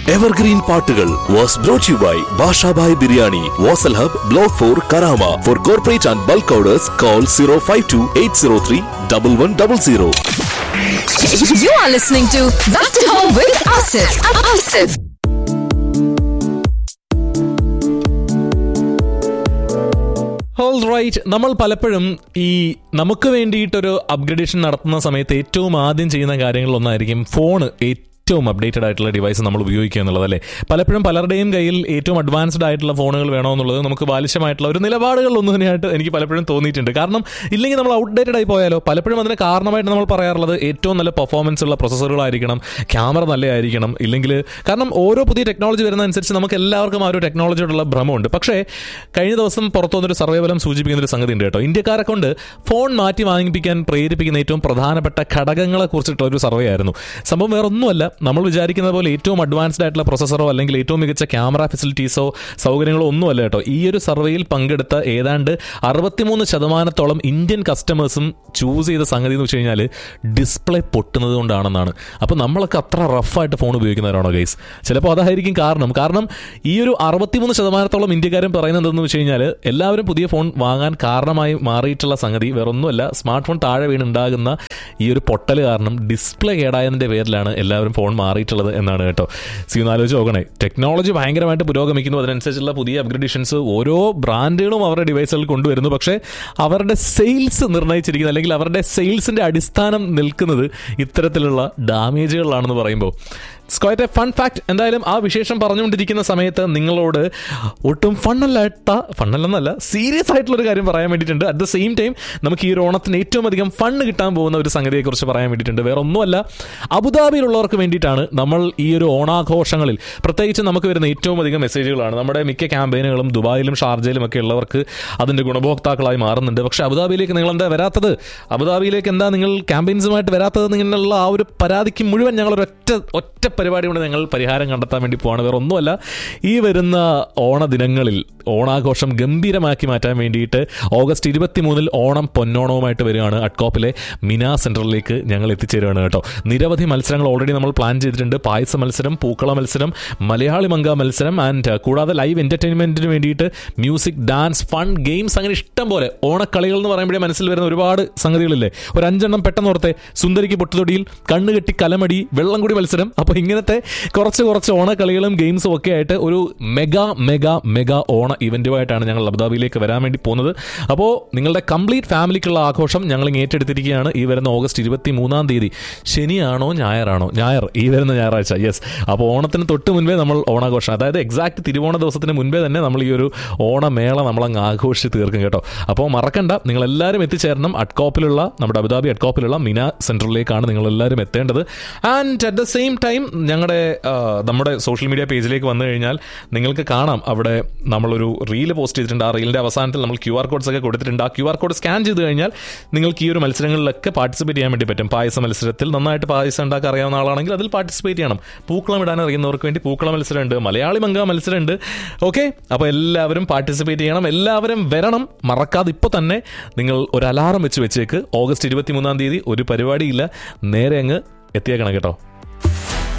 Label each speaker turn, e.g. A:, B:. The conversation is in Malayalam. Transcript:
A: എവർഗ്രീൻ പാട്ടുകൾ was brought you by Bashabhai biryani Vasal hub block four Karama for corporate and bulk orders call zero five two eight zero three double one double zero
B: You are listening to Back to Home with Asif. Asif.
C: All right നമ്മൾ പലപ്പോഴും ഈ നമുക്ക് വേണ്ടിയിട്ടൊരു അപ്ഗ്രഡേഷൻ നടത്തുന്ന സമയത്ത് ഏറ്റവും ആദ്യം ചെയ്യുന്ന കാര്യങ്ങളിലൊന്നായിരിക്കും ഫോൺ ഏറ്റവും അപ്ഡേറ്റഡ് ആയിട്ടുള്ള ഡിവൈസ് നമ്മൾ ഉപയോഗിക്കുക എന്നുള്ളത് അല്ലേ പലപ്പോഴും പലരുടെയും കയ്യിൽ ഏറ്റവും അഡ്വാൻസ്ഡ് ആയിട്ടുള്ള ഫോണുകൾ വേണമെന്നുള്ളത് നമുക്ക് ബാലിശമായിട്ടുള്ള ഒരു നിലപാടുകളിലൊന്നും തന്നെയായിട്ട് എനിക്ക് പലപ്പോഴും തോന്നിയിട്ടുണ്ട് കാരണം ഇല്ലെങ്കിൽ നമ്മൾ ഔട്ട്ഡേറ്റഡ് ആയി പോയാലോ പലപ്പോഴും അതിന് കാരണമായിട്ട് നമ്മൾ പറയാറുള്ളത് ഏറ്റവും നല്ല പെർഫോമൻസ് ഉള്ള പ്രൊസസ്സറുകളായിരിക്കണം ക്യാമറ നല്ലതായിരിക്കണം ഇല്ലെങ്കിൽ കാരണം ഓരോ പുതിയ ടെക്നോളജി വരുന്നതനുസരിച്ച് നമുക്ക് എല്ലാവർക്കും ആ ഒരു ടെക്നോളജിയോടുള്ള ഭ്രമമുണ്ട് പക്ഷേ കഴിഞ്ഞ ദിവസം പുറത്തു വന്നൊരു സർവേ ഫലം സൂചിപ്പിക്കുന്ന ഒരു സംഗതി ഉണ്ട് കേട്ടോ ഇന്ത്യക്കാരെ കൊണ്ട് ഫോൺ മാറ്റി വാങ്ങിപ്പിക്കാൻ പ്രേരിപ്പിക്കുന്ന ഏറ്റവും പ്രധാനപ്പെട്ട ഘടകങ്ങളെ കുറിച്ചിട്ടുള്ള ഒരു സർവേ ആയിരുന്നു സംഭവം വേറെ ഒന്നുമല്ല നമ്മൾ വിചാരിക്കുന്ന പോലെ ഏറ്റവും അഡ്വാൻസ്ഡ് ആയിട്ടുള്ള പ്രൊസസ്സറോ അല്ലെങ്കിൽ ഏറ്റവും മികച്ച ക്യാമറ ഫെസിലിറ്റീസോ സൗകര്യങ്ങളോ ഒന്നുമല്ല കേട്ടോ ഈ ഒരു സർവേയിൽ പങ്കെടുത്ത ഏതാണ്ട് അറുപത്തിമൂന്ന് ശതമാനത്തോളം ഇന്ത്യൻ കസ്റ്റമേഴ്സും ചൂസ് ചെയ്ത സംഗതി എന്ന് വെച്ച് കഴിഞ്ഞാൽ ഡിസ്പ്ലേ പൊട്ടുന്നത് കൊണ്ടാണെന്നാണ് അപ്പോൾ നമ്മളൊക്കെ അത്ര റഫായിട്ട് ഫോൺ ഉപയോഗിക്കുന്നവരാണോ ഗൈസ് ചിലപ്പോൾ അതായിരിക്കും കാരണം കാരണം ഈ ഒരു അറുപത്തിമൂന്ന് ശതമാനത്തോളം ഇന്ത്യക്കാരും പറയുന്നത് എന്തെന്ന് വെച്ച് കഴിഞ്ഞാൽ എല്ലാവരും പുതിയ ഫോൺ വാങ്ങാൻ കാരണമായി മാറിയിട്ടുള്ള സംഗതി വേറൊന്നുമല്ല സ്മാർട്ട് ഫോൺ താഴെ വീണുണ്ടാകുന്ന ഈ ഒരു പൊട്ടൽ കാരണം ഡിസ്പ്ലേ കേടായതിൻ്റെ പേരിലാണ് എല്ലാവരും ഫോൺ മാറിയിട്ടുള്ളത് എന്നാണ് കേട്ടോ സി ഒന്ന് ആലോചിച്ച് നോക്കണേ ടെക്നോളജി ഭയങ്കരമായിട്ട് പുരോഗമിക്കുന്നു അതിനനുസരിച്ചുള്ള പുതിയ അപ്ഗ്രഡേഷൻസ് ഓരോ ബ്രാൻഡുകളും അവരുടെ ഡിവൈസുകൾ കൊണ്ടുവരുന്നു പക്ഷേ അവരുടെ സെയിൽസ് നിർണ്ണയിച്ചിരിക്കുന്നത് അല്ലെങ്കിൽ അവരുടെ സെയിൽസിന്റെ അടിസ്ഥാനം നിൽക്കുന്നത് ഇത്തരത്തിലുള്ള ഡാമേജുകളിലാണെന്ന് പറയുമ്പോൾ സ്ക്വയറ്റ് എ ഫൺ ഫാക്ട് എന്തായാലും ആ വിശേഷം പറഞ്ഞുകൊണ്ടിരിക്കുന്ന സമയത്ത് നിങ്ങളോട് ഒട്ടും ഫണ്ണല്ലാട്ട ഫണ്ണല്ലെന്നല്ല സീരിയസ് ആയിട്ടുള്ള ഒരു കാര്യം പറയാൻ വേണ്ടിയിട്ടുണ്ട് അറ്റ് ദ സെയിം ടൈം നമുക്ക് ഈ ഒരു ഓണത്തിന് ഏറ്റവും അധികം ഫണ്ട് കിട്ടാൻ പോകുന്ന ഒരു സംഗതിയെക്കുറിച്ച് പറയാൻ വേണ്ടിയിട്ടുണ്ട് വേറെ ഒന്നുമല്ല അബുദാബിയിലുള്ളവർക്ക് വേണ്ടിയിട്ടാണ് നമ്മൾ ഈ ഒരു ഓണാഘോഷങ്ങളിൽ പ്രത്യേകിച്ച് നമുക്ക് വരുന്ന ഏറ്റവും അധികം മെസ്സേജുകളാണ് നമ്മുടെ മിക്ക ക്യാമ്പയിനുകളും ദുബായിലും ഷാർജയിലും ഒക്കെ ഉള്ളവർക്ക് അതിൻ്റെ ഗുണഭോക്താക്കളായി മാറുന്നുണ്ട് പക്ഷേ അബുദാബിയിലേക്ക് നിങ്ങൾ എന്താ വരാത്തത് അബുദാബിയിലേക്ക് എന്താ നിങ്ങൾ ക്യാമ്പയിൻസുമായിട്ട് വരാത്തത് നിങ്ങളുള്ള ആ ഒരു പരാതിക്ക് മുഴുവൻ ഞങ്ങൾ ഒരൊറ്റ ഒറ്റ പരിപാടി കൊണ്ട് ഞങ്ങൾ പരിഹാരം കണ്ടെത്താൻ വേണ്ടി പോവാണ് വേറെ ഒന്നുമല്ല ഈ വരുന്ന ഓണദിനങ്ങളിൽ ഓണാഘോഷം ഗംഭീരമാക്കി മാറ്റാൻ വേണ്ടിയിട്ട് ഓഗസ്റ്റ് ഇരുപത്തി മൂന്നിൽ ഓണം പൊന്നോണവുമായിട്ട് വരികയാണ് അട്കോപ്പിലെ മിന സെൻറ്ററിലേക്ക് ഞങ്ങൾ എത്തിച്ചേരുകയാണ് കേട്ടോ നിരവധി മത്സരങ്ങൾ ഓൾറെഡി നമ്മൾ പ്ലാൻ ചെയ്തിട്ടുണ്ട് പായസ മത്സരം പൂക്കള മത്സരം മലയാളി മങ്ക മത്സരം ആൻഡ് കൂടാതെ ലൈവ് എൻ്റർടൈൻമെൻറ്റിന് വേണ്ടിയിട്ട് മ്യൂസിക് ഡാൻസ് ഫൺ ഗെയിംസ് അങ്ങനെ ഇഷ്ടം പോലെ ഓണക്കളികൾ എന്ന് പറയുമ്പോഴേ മനസ്സിൽ വരുന്ന ഒരുപാട് സംഗതികളില്ലേ ഒരു അഞ്ചെണ്ണം പെട്ടെന്ന് ഓർത്തെ സുന്ദരിക്ക് പൊട്ടുതൊടിയിൽ കണ്ണുകെട്ടി കലമടി വെള്ളംകുടി മത്സരം അപ്പോൾ ഇങ്ങനത്തെ കുറച്ച് കുറച്ച് ഓണക്കളികളും ഗെയിംസും ഒക്കെ ആയിട്ട് ഒരു മെഗാ മെഗാ മെഗാ ഓണ ഇവന്റുമായിട്ടാണ് ഞങ്ങൾ അബുദാബിയിലേക്ക് വരാൻ വേണ്ടി പോകുന്നത് അപ്പോൾ നിങ്ങളുടെ കംപ്ലീറ്റ് ഫാമിലിക്കുള്ള ആഘോഷം ഞങ്ങൾ ഇങ്ങ് ഏറ്റെടുത്തിരിക്കുകയാണ് ഈ വരുന്ന ഓഗസ്റ്റ് ഇരുപത്തി മൂന്നാം തീയതി ശനിയാണോ ഞായറാണോ ഞായർ ഈ വരുന്ന ഞായറാഴ്ച യെസ് അപ്പോൾ ഓണത്തിന് തൊട്ട് മുൻപേ നമ്മൾ ഓണാഘോഷം അതായത് എക്സാക്ട് തിരുവോണ ദിവസത്തിന് മുൻപേ തന്നെ നമ്മൾ ഈ ഒരു ഓണമേള നമ്മളങ്ങ് ആഘോഷിച്ച് തീർക്കും കേട്ടോ അപ്പോൾ മറക്കണ്ട നിങ്ങളെല്ലാവരും എത്തിച്ചേരണം അട്കോപ്പിലുള്ള നമ്മുടെ അബുദാബി അട്കോപ്പിലുള്ള മിന സെൻറ്ററിലേക്കാണ് നിങ്ങളെല്ലാവരും എത്തേണ്ടത് and at the same time ഞങ്ങളുടെ ആ, നമ്മുടെ സോഷ്യൽ മീഡിയ പേജിലേക്ക് വന്നു കഴിഞ്ഞാൽ നിങ്ങൾക്ക് കാണാം അവിടെ നമ്മളൊരു റീൽ പോസ്റ്റ് ചെയ്തിട്ടുണ്ട് ആ റീലിൻ്റെ അവസാനത്തിൽ നമ്മൾ ക്യു ആർ കോഡ്സ് ഒക്കെ കൊടുത്തിട്ടുണ്ട് ആ ക്യു ആർ കോഡ് സ്കാൻ ചെയ്ത് കഴിഞ്ഞാൽ നിങ്ങൾക്ക് ഈ ഒരു മത്സരങ്ങളിലൊക്കെ പാർട്ടിസിപ്പേറ്റ് ചെയ്യാൻ വേണ്ടി പറ്റും പായസ മത്സരത്തിൽ നന്നായിട്ട് പായസം ഉണ്ടാക്കാൻ അറിയാവുന്ന ആളാണെങ്കിൽ അതിൽ പാർട്ടിസിപ്പേറ്റ് ചെയ്യണം പൂക്കളം ഇടാൻ അറിയുന്നവർക്ക് വേണ്ടി പൂക്കളം മത്സരമുണ്ട് മലയാളി മങ്ക മത്സരമുണ്ട് ഓക്കെ അപ്പോൾ എല്ലാവരും പാർട്ടിസിപ്പേറ്റ് ചെയ്യണം എല്ലാവരും വരണം മറക്കാതെ ഇപ്പോൾ തന്നെ നിങ്ങൾ ഒരു അലാറം വെച്ച് വെച്ചേക്ക് ഓഗസ്റ്റ് ഇരുപത്തി മൂന്നാം തീയതി ഒരു പരിപാടിയില്ല നേരെ അങ്ങ് എത്തിയേക്കണം കേട്ടോ